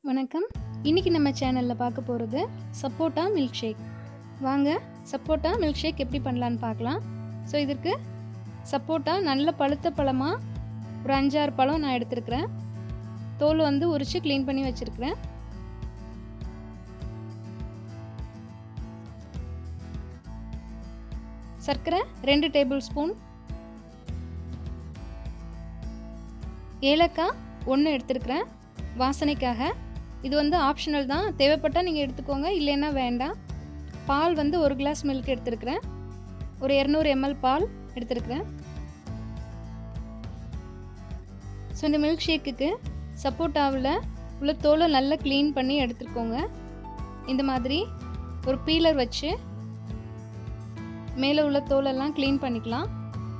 வணக்கம் இன்றைக்கி நம்ம சேனலில் பார்க்க போகிறது சப்போட்டா மில்க் ஷேக் வாங்க சப்போட்டா மில்க் ஷேக் எப்படி பண்ணலான்னு பார்க்கலாம் ஸோ இதற்கு சப்போட்டா நல்ல பழுத்த பழமாக ஒரு அஞ்சாறு பழம் நான் எடுத்துருக்கிறேன் தோல் வந்து உரித்து க்ளீன் பண்ணி வச்சுருக்கிறேன் சர்க்கரை ரெண்டு டேபிள் ஸ்பூன் ஏலக்காய் ஒன்று எடுத்துருக்கிறேன் வாசனைக்காக இது வந்து ஆப்ஷனல் தான் தேவைப்பட்டால் நீங்கள் எடுத்துக்கோங்க இல்லைன்னா வேண்டாம் பால் வந்து ஒரு கிளாஸ் மில்க் எடுத்துருக்கிறேன் ஒரு இரநூறு எம்எல் பால் எடுத்துருக்கிறேன் ஸோ இந்த மில்க் ஷேக்குக்கு சப்போட்டாவில் உள்ள தோலை நல்லா க்ளீன் பண்ணி எடுத்துக்கோங்க இந்த மாதிரி ஒரு பீலர் வச்சு மேலே உள்ள தோலெல்லாம் க்ளீன் பண்ணிக்கலாம்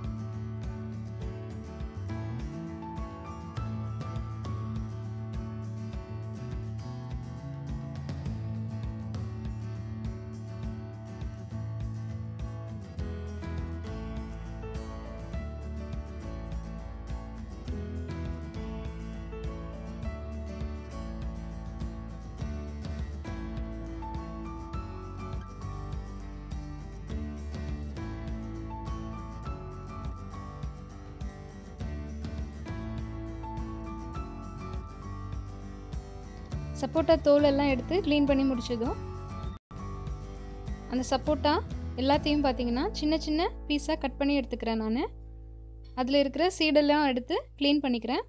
சப்போட்டா தோல் எல்லாம் எடுத்து க்ளீன் பண்ணி முடிச்சதும் அந்த சப்போட்டா எல்லாத்தையும் பார்த்தீங்கன்னா சின்ன சின்ன பீஸாக கட் பண்ணி எடுத்துக்கிறேன் நான் அதில் இருக்கிற சீடெல்லாம் எடுத்து க்ளீன் பண்ணிக்கிறேன்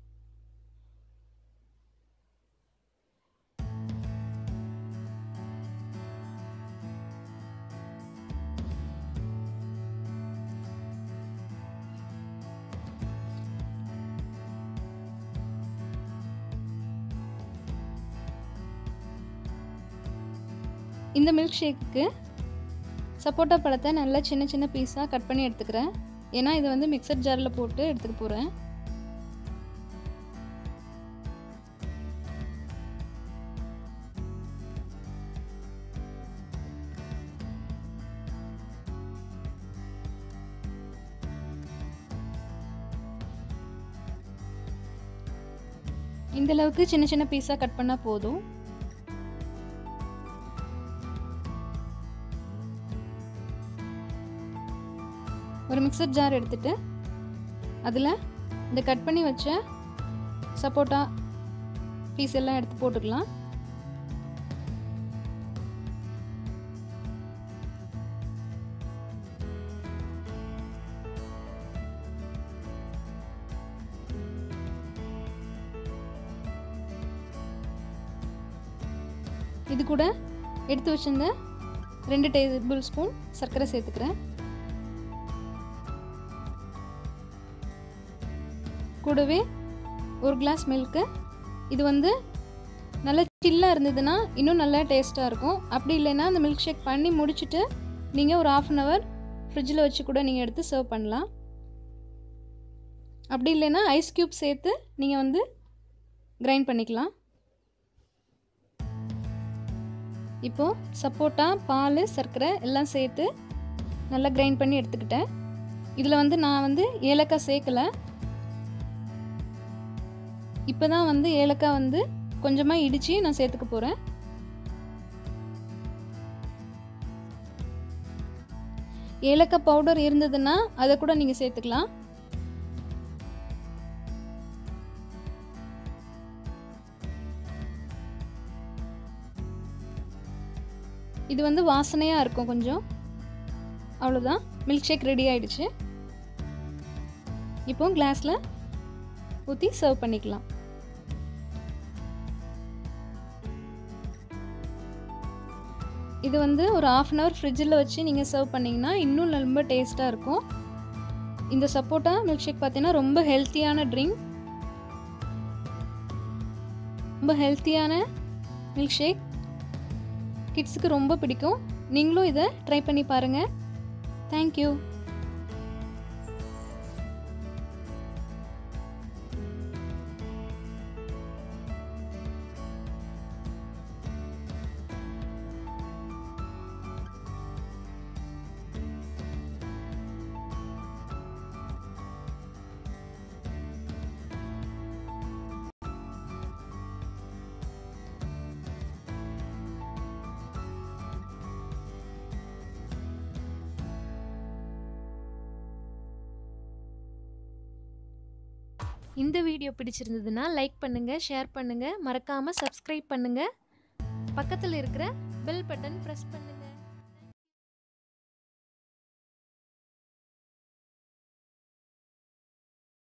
இந்த மில்க் ஷேக்குக்கு சப்போட்டா பழத்தை நல்லா சின்ன சின்ன பீஸாக கட் பண்ணி எடுத்துக்கிறேன் ஏன்னா இதை வந்து மிக்சர் ஜாரில் போட்டு எடுத்துக்க போகிறேன் இந்த அளவுக்கு சின்ன சின்ன பீஸாக கட் பண்ணால் போதும் ஒரு மிக்சர் ஜார் எடுத்துட்டு அதில் இந்த கட் பண்ணி வச்ச சப்போட்டா பீஸ் எல்லாம் எடுத்து போட்டுக்கலாம் இது கூட எடுத்து வச்சிருந்த ரெண்டு டேபிள் ஸ்பூன் சர்க்கரை சேர்த்துக்கிறேன் கூடவே ஒரு கிளாஸ் மில்க்கு இது வந்து நல்ல சில்லாக இருந்ததுன்னா இன்னும் நல்லா டேஸ்ட்டாக இருக்கும் அப்படி இல்லைன்னா அந்த மில்க் ஷேக் பண்ணி முடிச்சுட்டு நீங்கள் ஒரு ஆஃப் அன் ஹவர் ஃப்ரிட்ஜில் வச்சு கூட நீங்கள் எடுத்து சர்வ் பண்ணலாம் அப்படி இல்லைன்னா ஐஸ் க்யூப் சேர்த்து நீங்கள் வந்து கிரைண்ட் பண்ணிக்கலாம் இப்போது சப்போட்டா பால் சர்க்கரை எல்லாம் சேர்த்து நல்லா கிரைண்ட் பண்ணி எடுத்துக்கிட்டேன் இதில் வந்து நான் வந்து ஏலக்காய் சேர்க்கலை இப்போ தான் வந்து ஏலக்காய் வந்து கொஞ்சமாக இடித்து நான் சேர்த்துக்க போகிறேன் ஏலக்காய் பவுடர் இருந்ததுன்னா அதை கூட நீங்கள் சேர்த்துக்கலாம் இது வந்து வாசனையாக இருக்கும் கொஞ்சம் அவ்வளோதான் மில்க் ஷேக் ரெடி ஆயிடுச்சு இப்போ கிளாஸில் ஊற்றி சர்வ் பண்ணிக்கலாம் இது வந்து ஒரு ஆஃப் அன் ஹவர் ஃப்ரிட்ஜில் வச்சு நீங்கள் சர்வ் பண்ணிங்கன்னா இன்னும் ரொம்ப டேஸ்ட்டாக இருக்கும் இந்த சப்போட்டா மில்க் ஷேக் பார்த்தீங்கன்னா ரொம்ப ஹெல்த்தியான ட்ரிங்க் ரொம்ப ஹெல்த்தியான மில்க் ஷேக் கிட்ஸுக்கு ரொம்ப பிடிக்கும் நீங்களும் இதை ட்ரை பண்ணி பாருங்கள் தேங்க்யூ இந்த வீடியோ பிடிச்சிருந்ததுன்னா லைக் பண்ணுங்கள் ஷேர் பண்ணுங்கள் மறக்காமல் சப்ஸ்கிரைப் பண்ணுங்கள் பக்கத்தில் இருக்கிற பெல் பட்டன் ப்ரெஸ் பண்ணுங்கள்